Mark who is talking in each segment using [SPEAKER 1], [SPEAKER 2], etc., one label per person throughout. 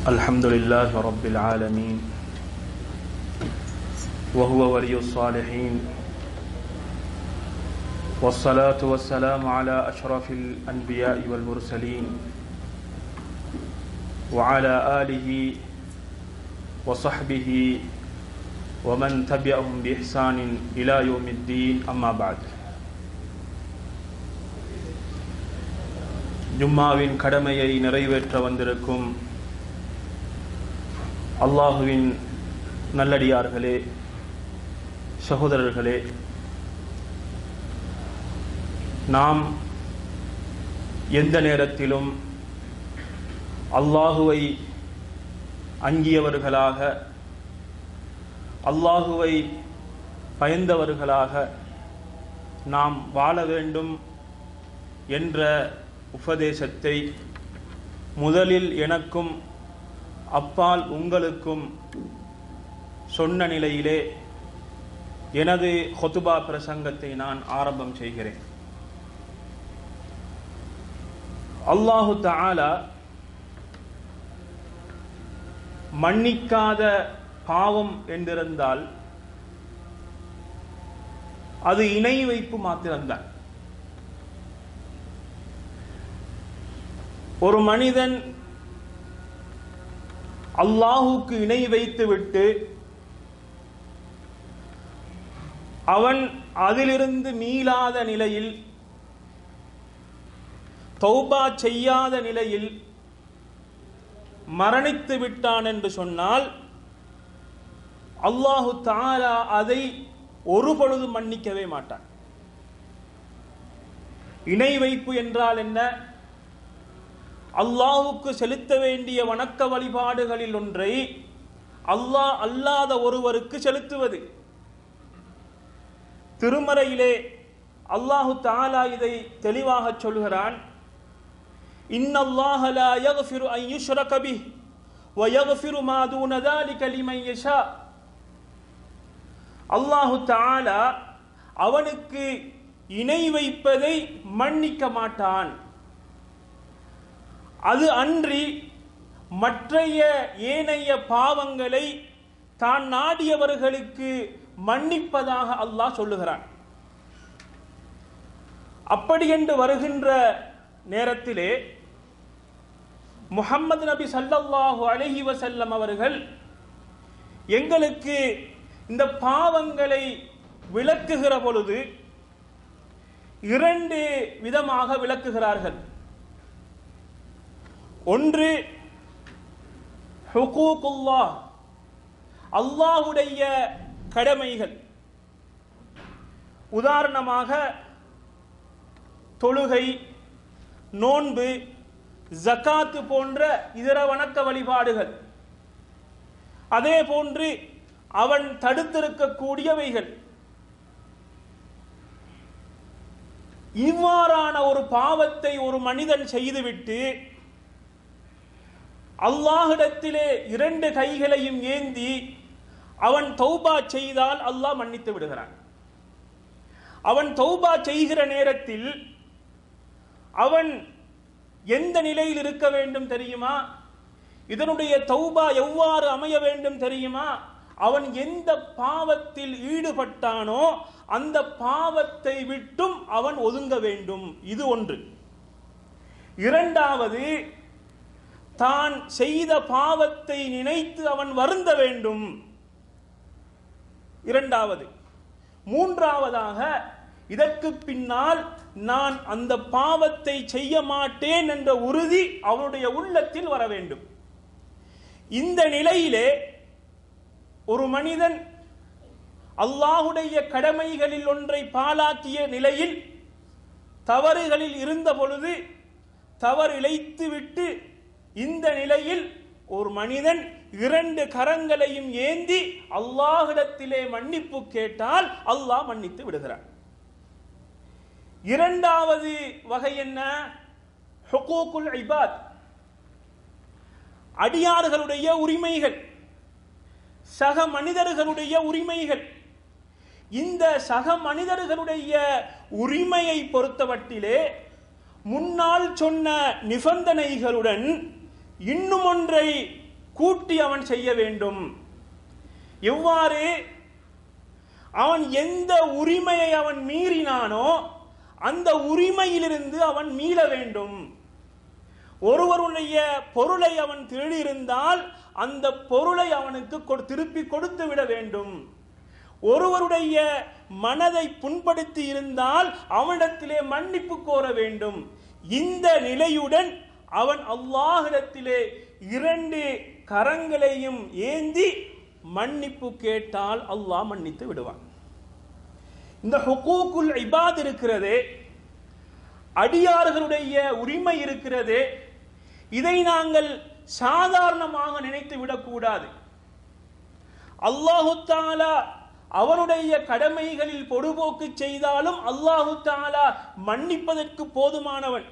[SPEAKER 1] الحمد لله رب العالمين وهو ولي الصالحين والصلاة والسلام على أشرف الأنبياء والمرسلين وعلى آله وصحبه ومن تبعهم بإحسان إلى يوم الدين أما بعد ஜும்மாவின் கடமையை நிறைவேற்ற வந்திருக்கும் அல்லாஹுவின் நல்லடியார்களே சகோதரர்களே நாம் எந்த நேரத்திலும் அல்லாஹுவை அங்கியவர்களாக அல்லாஹுவை பயந்தவர்களாக நாம் வாழ வேண்டும் என்ற உபதேசத்தை முதலில் எனக்கும் அப்பால் உங்களுக்கும் சொன்ன நிலையிலே எனது ஹொத்துபா பிரசங்கத்தை நான் ஆரம்பம் செய்கிறேன் அல்லாஹு தஆலா மன்னிக்காத பாவம் என்றிருந்தால் அது இணை வைப்பு மாத்திரம்தான் ஒரு மனிதன் அல்லாஹுக்கு இணை வைத்துவிட்டு அவன் அதிலிருந்து மீளாத நிலையில் தௌபா செய்யாத நிலையில் மரணித்து விட்டான் என்று சொன்னால் அல்லாஹு தாலா அதை ஒரு பொழுது மன்னிக்கவே மாட்டான் இணை வைப்பு என்றால் என்ன அல்லாஹுக்கு செலுத்த வேண்டிய வணக்க வழிபாடுகளில் ஒன்றை அல்லாஹ் அல்லாத ஒருவருக்கு செலுத்துவது திருமறையிலே அல்லாஹு தாலா இதை தெளிவாக சொல்கிறான் இன்னல்லாஹ லா யக்ஃபிரு அன் யுஷ்ரக பிஹ் வ யக்ஃபிரு மா தூன ذلك لمن يشاء அல்லாஹு தாலா அவனுக்கு இணை வைப்பதை மன்னிக்க மாட்டான் அது அன்றி மற்றைய ஏனைய பாவங்களை தான் நாடியவர்களுக்கு மன்னிப்பதாக அல்லாஹ் சொல்லுகிறான் அப்படி என்று வருகின்ற நேரத்திலே முகம்மது நபி சல்லல்லாஹு அலஹி வசல்லம் அவர்கள் எங்களுக்கு இந்த பாவங்களை விளக்குகிற பொழுது இரண்டு விதமாக விளக்குகிறார்கள் ஒன்று ஹுகூகுல்லா அல்லாஹுடைய கடமைகள் உதாரணமாக தொழுகை நோன்பு ஜக்காத்து போன்ற இதர வணக்க வழிபாடுகள் அதே போன்று அவன் தடுத்திருக்கக்கூடியவைகள் இவ்வாறான ஒரு பாவத்தை ஒரு மனிதன் செய்துவிட்டு அல்லாஹிடத்திலே இரண்டு கைகளையும் ஏந்தி அவன் தௌபா செய்தால் அல்லாஹ் மன்னித்து விடுகிறான் அவன் தௌபா செய்கிற நேரத்தில் அவன் எந்த நிலையில் இருக்க வேண்டும் தெரியுமா இதனுடைய தௌபா எவ்வாறு அமைய வேண்டும் தெரியுமா அவன் எந்த பாவத்தில் ஈடுபட்டானோ அந்த பாவத்தை விட்டும் அவன் ஒதுங்க வேண்டும் இது ஒன்று இரண்டாவது தான் செய்த பாவத்தை நினைத்து அவன் வருந்த வேண்டும் இரண்டாவது மூன்றாவதாக இதற்கு பின்னால் நான் அந்த பாவத்தை செய்ய மாட்டேன் என்ற உறுதி அவனுடைய உள்ளத்தில் வர வேண்டும் இந்த நிலையிலே ஒரு மனிதன் அல்லாஹுடைய கடமைகளில் ஒன்றை பாலாக்கிய நிலையில் தவறுகளில் இருந்த பொழுது தவறு இழைத்து விட்டு இந்த நிலையில் ஒரு மனிதன் இரண்டு கரங்களையும் ஏந்தி அல்லாஹிடத்திலே மன்னிப்பு கேட்டால் அல்லாஹ் மன்னித்து விடுகிறான் இரண்டாவது வகை என்ன ஹுகூக்குல் இபாத் அடியார்களுடைய உரிமைகள் சக மனிதர்களுடைய உரிமைகள் இந்த சக மனிதர்களுடைய உரிமையை பொறுத்தவட்டிலே முன்னால் சொன்ன நிபந்தனைகளுடன் இன்னும் ஒன்றை கூட்டி அவன் செய்ய வேண்டும் எவ்வாறு அவன் எந்த உரிமையை அவன் மீறினானோ அந்த உரிமையிலிருந்து அவன் மீள வேண்டும் ஒருவருடைய பொருளை அவன் திருடியிருந்தால் அந்த பொருளை அவனுக்கு கொடு- திருப்பி கொடுத்து விட வேண்டும் ஒருவருடைய மனதை புண்படுத்தி இருந்தால் அவனிடத்திலே மன்னிப்பு கோர வேண்டும் இந்த நிலையுடன் அவன் அல்லாஹிடத்திலே இரண்டு கரங்களையும் ஏந்தி மன்னிப்பு கேட்டால் அல்லாஹ் மன்னித்து விடுவான் இந்த ஹுகூக்குல் இபாத் இருக்கிறதே அடியார்களுடைய உரிமை இருக்கிறதே இதை நாங்கள் சாதாரணமாக நினைத்து விடக்கூடாது அல்லாஹு தாலா அவனுடைய கடமைகளில் பொடுபோக்கு செய்தாலும் அல்லாஹு தாலா மன்னிப்பதற்கு போதுமானவன்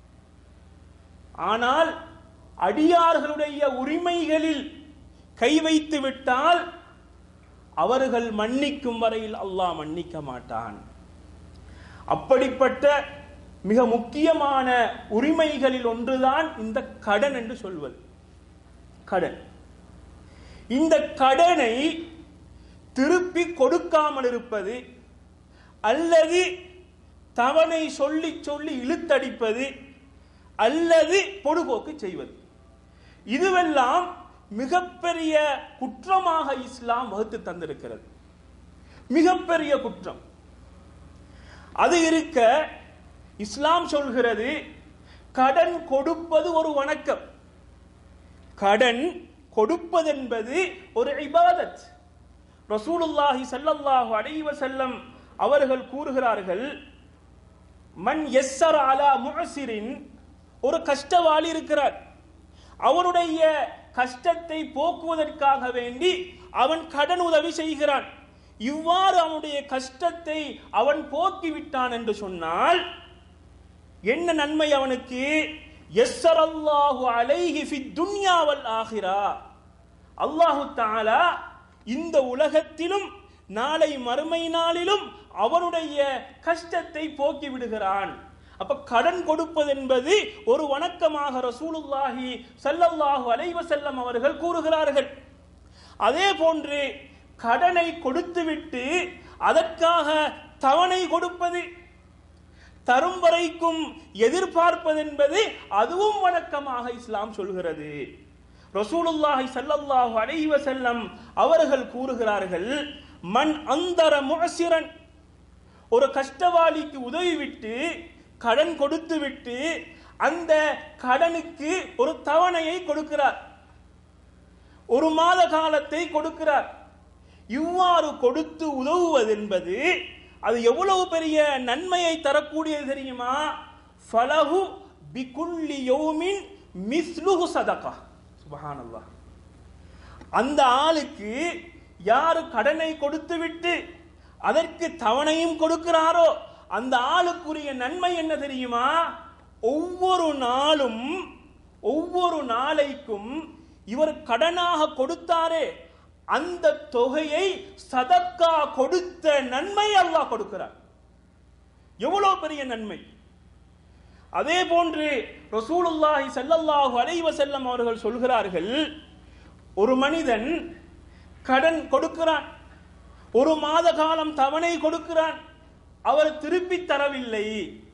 [SPEAKER 1] ஆனால் அடியார்களுடைய உரிமைகளில் கை வைத்து விட்டால் அவர்கள் மன்னிக்கும் வரையில் அல்லாஹ் மன்னிக்க மாட்டான் அப்படிப்பட்ட மிக முக்கியமான உரிமைகளில் ஒன்றுதான் இந்த கடன் என்று சொல்வது கடன் இந்த கடனை திருப்பி கொடுக்காமல் இருப்பது அல்லது தவணை சொல்லி சொல்லி இழுத்தடிப்பது அல்லது பொடுபோக்கு செய்வது இதுவெல்லாம் மிகப்பெரிய குற்றமாக இஸ்லாம் வகுத்து தந்திருக்கிறது மிகப்பெரிய குற்றம் அது இருக்க இஸ்லாம் சொல்கிறது கடன் கொடுப்பது ஒரு வணக்கம் கடன் கொடுப்பதென்பது ஒரு இபாதத் ரசூலுல்லாஹி ஸல்லல்லாஹு அலைஹி வஸல்லம் அவர்கள் கூறுகிறார்கள் மன் எஸ்ஸர் அலா முஅசிரின் ஒரு கஷ்டவாளி இருக்கிறார் அவனுடைய கஷ்டத்தை போக்குவதற்காக வேண்டி அவன் கடன் உதவி செய்கிறான் இவ்வாறு அவனுடைய கஷ்டத்தை அவன் போக்கிவிட்டான் என்று சொன்னால் என்ன நன்மை அவனுக்கு எஸ்ஸரல்லாஹு அலைஹி ஃபித் துன்யா வல் ஆகிரா அல்லாஹு தஆலா இந்த உலகத்திலும் நாளை மறுமை நாளிலும் அவனுடைய கஷ்டத்தை போக்கி விடுகிறான் அப்ப கடன் கொடுப்பது என்பது ஒரு வணக்கமாக ரசூலுல்லாஹி ஸல்லல்லாஹு அலைஹி வஸல்லம் அவர்கள் கூறுகிறார்கள் அதே போன்று கடனை கொடுத்துவிட்டு அதற்காக தவணை கொடுப்பது தரும் வரைக்கும் எதிர்பார்ப்பது என்பது அதுவும் வணக்கமாக இஸ்லாம் சொல்கிறது ரசூலுல்லாஹி ஸல்லல்லாஹு அலைஹி வஸல்லம் அவர்கள் கூறுகிறார்கள் மன் அந்தர முஅசிரன் ஒரு கஷ்டவாளிக்கு உதவி விட்டு கடன் கொடுத்து விட்டு அந்த கடனுக்கு ஒரு தவணையை கொடுக்கிறார் ஒரு மாத காலத்தை கொடுக்கிறார் இவ்வாறு கொடுத்து உதவுவது என்பது அது எவ்வளவு பெரிய நன்மையை தரக்கூடியது தெரியுமா ஃபலஹு பிகுல்லி யௌமின் மிஸ்லுஹு சதகா சுபஹானல்லாஹ் அந்த ஆளுக்கு யாரு கடனை கொடுத்து விட்டு அதற்கு தவணையும் கொடுக்கிறாரோ அந்த ஆளுக்குரிய நன்மை என்ன தெரியுமா ஒவ்வொரு நாளும் ஒவ்வொரு நாளைக்கும் இவர் கடனாக கொடுத்தாரே அந்த தொகையை சதக்கா கொடுத்த நன்மை அல்லாஹ் கொடுக்கிறார் எவ்வளவு பெரிய நன்மை அதே போன்று ரசூலுல்லாஹி ஸல்லல்லாஹு அலைஹி வஸல்லம் அவர்கள் சொல்கிறார்கள் ஒரு மனிதன் கடன் கொடுக்கிறான் ஒரு மாத காலம் தவணை கொடுக்கிறான் அவர் திருப்பி தரவில்லை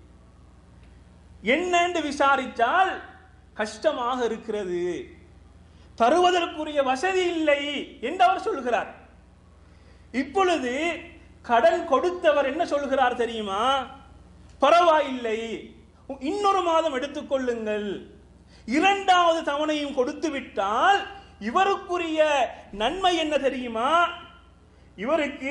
[SPEAKER 1] என்னென்று விசாரித்தால் கஷ்டமாக இருக்கிறது தருவதற்குரிய வசதி இல்லை என்று அவர் சொல்கிறார் இப்பொழுது கடன் கொடுத்தவர் என்ன சொல்கிறார் தெரியுமா பரவாயில்லை இன்னொரு மாதம் எடுத்துக்கொள்ளுங்கள் இரண்டாவது தவணையும் கொடுத்து விட்டால் இவருக்குரிய நன்மை என்ன தெரியுமா இவருக்கு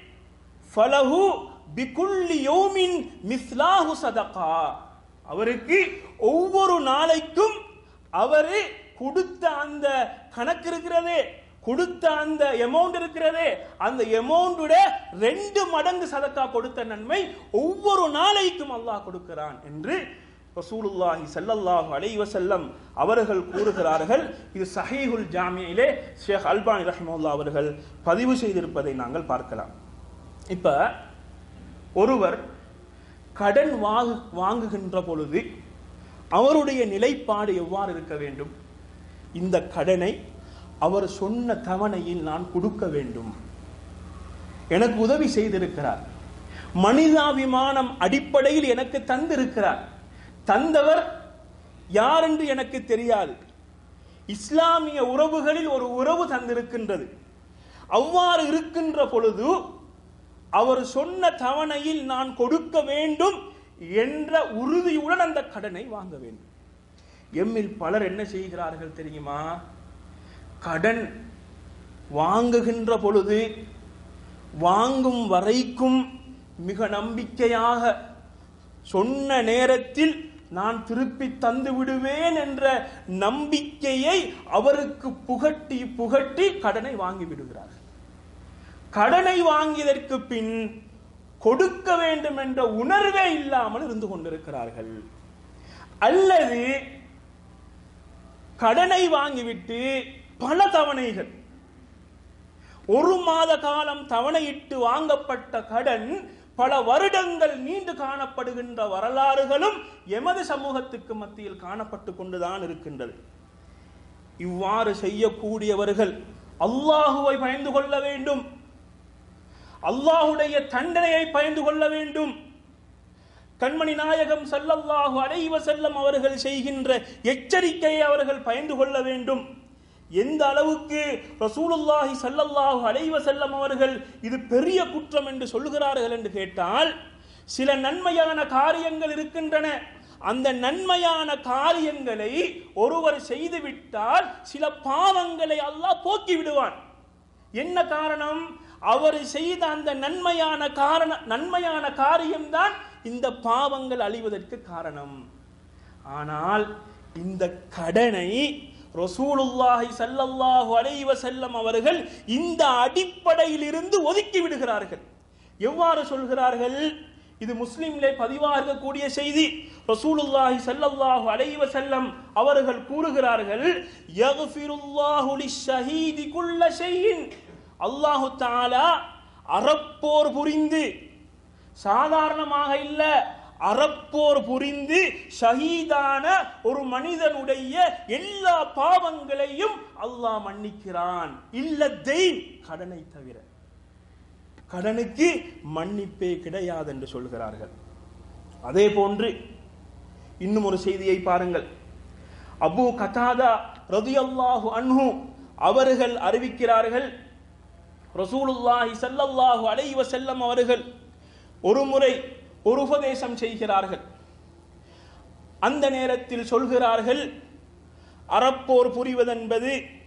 [SPEAKER 1] ஃபலஹு பிகுல்லி யௌமின் மிஸ்லாஹு சதகா அவருக்கு ஒவ்வொரு நாளைக்கும் அவரு கொடுத்த அந்த கணக்கு இருக்கிறதே கொடுத்த அந்த அமௌண்ட் இருக்கிறதே அந்த அமௌண்டோட ரெண்டு மடங்கு சதக்கா கொடுத்த நன்மை ஒவ்வொரு நாளைக்கும் அல்லாஹ் கொடுக்கிறான் என்று ரசூலுல்லாஹி ஸல்லல்லாஹு அலைஹி வஸல்லம் அவர்கள் கூறுகிறார்கள் இது சஹீஹுல் ஜாமியிலே ஷேக் அல்பானி ரஹ்மத்துல்லாஹ் அவர்கள் பதிவு செய்திருப்பதை நாங்கள் பார்க்கலாம் இப்ப ஒருவர் கடன் வாங்கு வாங்குகின்ற பொழுது அவருடைய நிலைப்பாடு எவ்வாறு இருக்க வேண்டும் இந்த கடனை அவர் சொன்ன தவணையில் நான் கொடுக்க வேண்டும் எனக்கு உதவி செய்திருக்கிறார் மனிதாபிமானம் அடிப்படையில் எனக்கு தந்திருக்கிறார் தந்தவர் யார் என்று எனக்கு தெரியாது இஸ்லாமிய உறவுகளில் ஒரு உறவு தந்திருக்கின்றது அவ்வாறு இருக்கின்ற பொழுது அவர் சொன்ன தவணையில் நான் கொடுக்க வேண்டும் என்ற உறுதியுடன் அந்த கடனை வாங்க வேண்டும் எம்மில் பலர் என்ன செய்கிறார்கள் தெரியுமா கடன் வாங்குகின்ற பொழுது வாங்கும் வரைக்கும் மிக நம்பிக்கையாக சொன்ன நேரத்தில் நான் திருப்பி தந்து விடுவேன் என்ற நம்பிக்கையை அவருக்கு புகட்டி புகட்டி கடனை வாங்கி விடுகிறார்கள் கடனை வாங்கியதற்கு பின் கொடுக்க வேண்டும் என்ற உணர்வே இல்லாமல் இருந்து கொண்டிருக்கிறார்கள் அல்லது கடனை வாங்கிவிட்டு பல தவணைகள் ஒரு மாத காலம் தவணையிட்டு வாங்கப்பட்ட கடன் பல வருடங்கள் நீண்டு காணப்படுகின்ற வரலாறுகளும் எமது சமூகத்துக்கு மத்தியில் காணப்பட்டு கொண்டுதான் இருக்கின்றது இவ்வாறு செய்யக்கூடியவர்கள் அல்லாஹுவை பயந்து கொள்ள வேண்டும் அல்லாஹுடைய தண்டனையை பயந்து கொள்ள வேண்டும் கண்மணி நாயகம் சல்லல்லாஹு அலைவ செல்லம் அவர்கள் செய்கின்ற எச்சரிக்கையை அவர்கள் பயந்து கொள்ள வேண்டும் எந்த அளவுக்கு ரசூலுல்லாஹி சல்லல்லாஹு அலைவ செல்லம் அவர்கள் இது பெரிய குற்றம் என்று சொல்கிறார்கள் என்று கேட்டால் சில நன்மையான காரியங்கள் இருக்கின்றன அந்த நன்மையான காரியங்களை ஒருவர் செய்துவிட்டால் சில பாவங்களை அல்லாஹ் போக்கி விடுவான் என்ன காரணம் அவர் செய்த அந்த நன்மையான காரண நன்மையான காரியம்தான் இந்த பாவங்கள் அழிவதற்கு காரணம் ஆனால் இந்த கடனை ரசூலுல்லாஹி சல்லல்லாஹு அலைஹி வஸல்லம் அவர்கள் இந்த அடிப்படையில் இருந்து ஒதுக்கி விடுகிறார்கள் எவ்வாறு சொல்கிறார்கள் இது முஸ்லிம்லே பதிவாக இருக்கக்கூடிய செய்தி ரசூலுல்லாஹி ஸல்லல்லாஹு அலைஹி வஸல்லம் அவர்கள் கூறுகிறார்கள் யக்ஃபிருல்லாஹு லிஷஹீதி குல்ல ஷைஇன் அல்லாஹு தஆலா அறப்போர் புரிந்து சாதாரணமாக இல்ல அறப்போர் புரிந்து ஷஹீதான ஒரு மனிதனுடைய எல்லா பாவங்களையும் அல்லாஹ் மன்னிக்கிறான் இல்ல தெயின் கடனை தவிர கடனுக்கு மன்னிப்பே கிடையாது என்று சொல்கிறார்கள் அதே போன்று இன்னும் ஒரு செய்தியை பாருங்கள் அபு கதாதா ரதியல்லாஹு அன்ஹு அவர்கள் அறிவிக்கிறார்கள் ரசூலுல்லாஹி ஸல்லல்லாஹு அலைஹி வஸல்லம் அவர்கள் ஒரு முறை ஒரு உபதேசம் செய்கிறார்கள் அந்த நேரத்தில் சொல்கிறார்கள் அறப்போர் புரிவதென்பது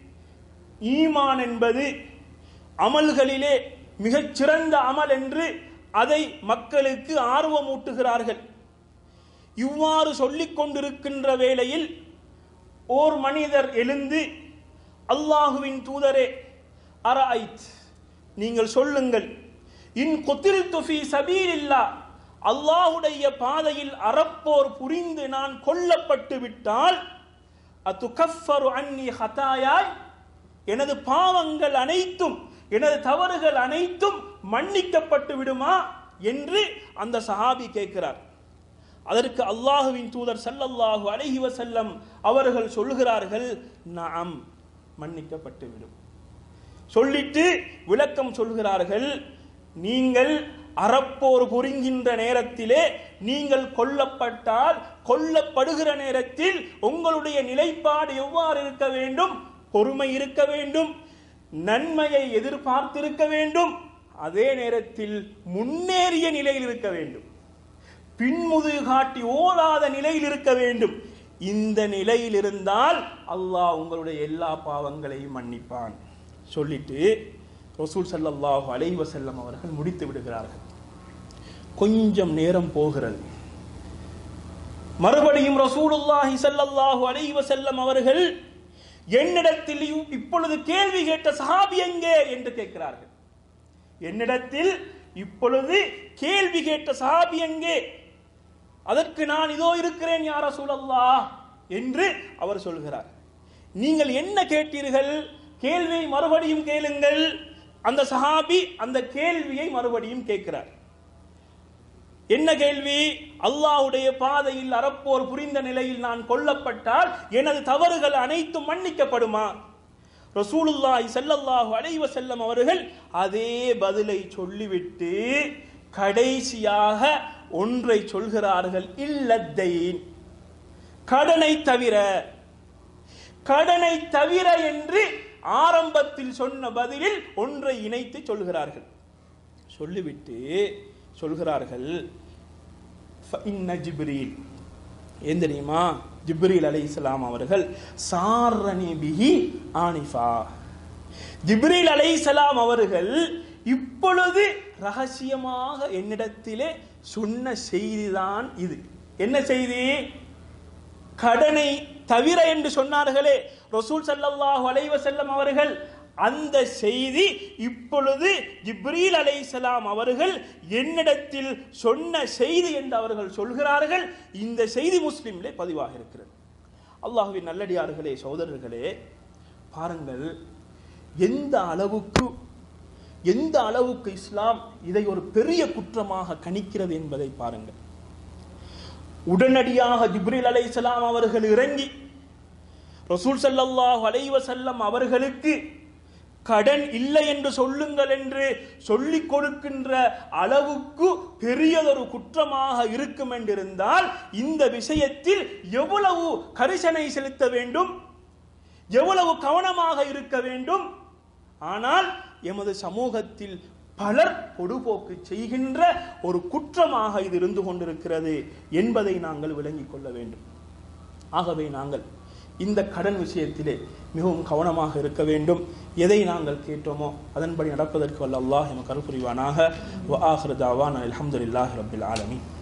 [SPEAKER 1] ஈமான் என்பது அமல்களிலே மிகச் சிறந்த அமல் என்று அதை மக்களுக்கு ஆர்வமூட்டுகிறார்கள் இவ்வாறு சொல்லிக் கொண்டிருக்கின்ற வேளையில் ஓர் மனிதர் எழுந்து அல்லாஹுவின் தூதரே அரஐத் நீங்கள் சொல்லுங்கள் இன் கொத்தில் துஃபி சபீலில்லா அல்லாஹுடைய பாதையில் அறப்போர் புரிந்து நான் கொல்லப்பட்டு விட்டால் அத்துகஃபரு அன்னி ஹதாயாய் எனது பாவங்கள் அனைத்தும் எனது தவறுகள் அனைத்தும் மன்னிக்கப்பட்டு விடுமா என்று அந்த சஹாபி கேட்கிறார் அதற்கு அல்லாஹுவின் தூதர் ஸல்லல்லாஹு அலைஹி வஸல்லம் அவர்கள் சொல்கிறார்கள் நாம் மன்னிக்கப்பட்டு விடும் சொல்லிட்டு விளக்கம் சொல்கிறார்கள் நீங்கள் அறப்போர் புரிகின்ற நேரத்திலே நீங்கள் கொல்லப்பட்டால் கொல்லப்படுகிற நேரத்தில் உங்களுடைய நிலைப்பாடு எவ்வாறு இருக்க வேண்டும் பொறுமை இருக்க வேண்டும் நன்மையை எதிர்பார்த்திருக்க வேண்டும் அதே நேரத்தில் முன்னேறிய நிலையில் இருக்க வேண்டும் பின்முதுகு காட்டி ஓடாத நிலையில் இருக்க வேண்டும் இந்த நிலையில் இருந்தால் அல்லாஹ் உங்களுடைய எல்லா பாவங்களையும் மன்னிப்பான் சொல்லிட்டு ரசூல் ஸல்லல்லாஹு அலைஹி வஸல்லம் அவர்கள் முடித்து விடுகிறார்கள் கொஞ்சம் நேரம் போகிறது மறுபடியும் ரசூலுல்லாஹி ஸல்லல்லாஹு அலைஹி வஸல்லம் அவர்கள் என்னிடத்தில் இவ்- இப்பொழுது கேள்வி கேட்ட சஹாபி எங்கே என்று கேட்கிறார்கள் என்னிடத்தில் இப்பொழுது கேள்வி கேட்ட சஹாபி எங்கே அதற்கு நான் இதோ இருக்கிறேன் யார சூழல்லா என்று அவர் சொல்கிறார் நீங்கள் என்ன கேட்டீர்கள் கேள்வியை மறுபடியும் கேளுங்கள் அந்த சஹாபி அந்த கேள்வியை மறுபடியும் கேட்கிறார் என்ன கேள்வி அல்லாஹ்வுடைய பாதையில் அறப்போர் புரிந்த நிலையில் நான் கொல்லப்பட்டால் எனது தவறுகள் அனைத்தும் மன்னிக்கப்படுமா ரசூலுல்லாஹி ஸல்லல்லாஹு அலைஹி வஸல்லம் அவர்கள் அதே பதிலை சொல்லிவிட்டு கடைசியாக ஒன்றை சொல்கிறார்கள் இல்லத்தைன் கடனை தவிர கடனை தவிர என்று ஆரம்பத்தில் சொன்ன பதிலில் ஒன்றை இணைத்து சொல்கிறார்கள் சொல்லிவிட்டு சொல்கிறார்கள் "ஃபஇன்ன ஜிப்ரீல் ஏன் தெரியுமா ஜிப்ரீல் அலைஹிஸ்ஸலாம் அவர்கள் சாரணி பிஹி ஆனிஃபா ஜிப்ரீல் அலைஹிஸ்ஸலாம் அவர்கள் இப்பொழுது ரகசியமாக என்னிடத்திலே சொன்ன செய்திதான் இது என்ன செய்தி கடனை தவிர என்று சொன்னார்களே ரசூல் ஸல்லல்லாஹு அலைஹி வஸல்லம் அவர்கள் அந்த செய்தி இப்பொழுது ஜிப்ரீல் அலைஹிஸ்ஸலாம் அவர்கள் என்னிடத்தில் சொன்ன செய்தி என்று அவர்கள் சொல்கிறார்கள் இந்த செய்தி முஸ்லிமிலே பதிவாக இருக்கிறது அல்லாஹ்வின் நல்லடியார்களே சகோதரர்களே பாருங்கள் எந்த அளவுக்கு எந்த அளவுக்கு இஸ்லாம் இதை ஒரு பெரிய குற்றமாக கணிக்கிறது என்பதை பாருங்கள் உடனடியாக ஜிப்ரீல் அலைஹிஸ்ஸலாம் அவர்கள் இறங்கி ரசூல் ஸல்லல்லாஹு அலைஹி வஸல்லம் அவர்களுக்கு கடன் இல்லை என்று சொல்லுங்கள் என்று சொல்லிக் கொடுக்கின்ற அளவுக்கு பெரியதொரு குற்றமாக இருக்கும் என்றிருந்தால் இந்த விஷயத்தில் எவ்வளவு கரிசனை செலுத்த வேண்டும் எவ்வளவு கவனமாக இருக்க வேண்டும் ஆனால் எமது சமூகத்தில் பலர் பொடுபோக்கு செய்கின்ற ஒரு குற்றமாக இது இருந்து கொண்டிருக்கிறது என்பதை நாங்கள் விளங்கிக் கொள்ள வேண்டும் ஆகவே நாங்கள் இந்த கடன் விஷயத்திலே மிகவும் கவனமாக இருக்க வேண்டும் எதை நாங்கள் கேட்டோமோ அதன்படி நடப்பதற்கு வல்ல அல்லாஹ் எமக்கு அருள் புரிவானாக வ ஆஹிரு தாவானா அல்ஹம்துலில்லாஹி ரப்பில் ஆலமீன்